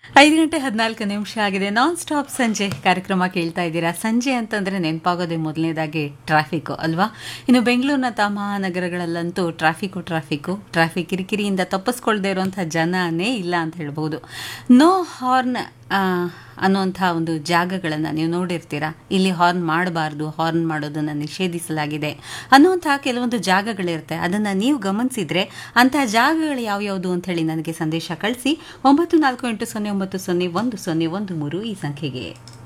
ಐದು ಗಂಟೆ ಹದಿನಾಲ್ಕು ನಿಮಿಷ ಆಗಿದೆ ನಾನ್ ಸ್ಟಾಪ್ ಸಂಜೆ ಕಾರ್ಯಕ್ರಮ ಕೇಳ್ತಾ ಇದ್ದೀರಾ ಸಂಜೆ ಅಂತಂದ್ರೆ ನೆನಪಾಗೋದೇ ಮೊದಲನೇದಾಗಿ ಟ್ರಾಫಿಕ್ ಅಲ್ವಾ ಇನ್ನು ಬೆಂಗಳೂರಿನ ಮಹಾನಗರಗಳಲ್ಲಂತೂ ಟ್ರಾಫಿಕ್ಕು ಟ್ರಾಫಿಕ್ಕು ಟ್ರಾಫಿಕ್ ಕಿರಿಕಿರಿಯಿಂದ ತಪ್ಪಿಸ್ಕೊಳ್ದೇ ಇರುವಂಥ ಜನನೇ ಇಲ್ಲ ಅಂತ ಹೇಳ್ಬೋದು ನೋ ಹಾರ್ನ್ ಅನ್ನುವಂಥ ಒಂದು ಜಾಗಗಳನ್ನು ನೀವು ನೋಡಿರ್ತೀರಾ ಇಲ್ಲಿ ಹಾರ್ನ್ ಮಾಡಬಾರ್ದು ಹಾರ್ನ್ ಮಾಡೋದನ್ನು ನಿಷೇಧಿಸಲಾಗಿದೆ ಅನ್ನುವಂಥ ಕೆಲವೊಂದು ಜಾಗಗಳಿರುತ್ತೆ ಅದನ್ನು ನೀವು ಗಮನಿಸಿದ್ರೆ ಅಂತಹ ಜಾಗಗಳು ಯಾವ್ಯಾವುದು ಅಂತ ಹೇಳಿ ನನಗೆ ಸಂದೇಶ ಕಳಿಸಿ ಒಂಬತ್ತು ನಾಲ್ಕು ಎಂಟು ಸೊನ್ನೆ ಒಂಬತ್ತು ಸೊನ್ನೆ ಒಂದು ಸೊನ್ನೆ ಒಂದು ಮೂರು ಈ ಸಂಖ್ಯೆಗೆ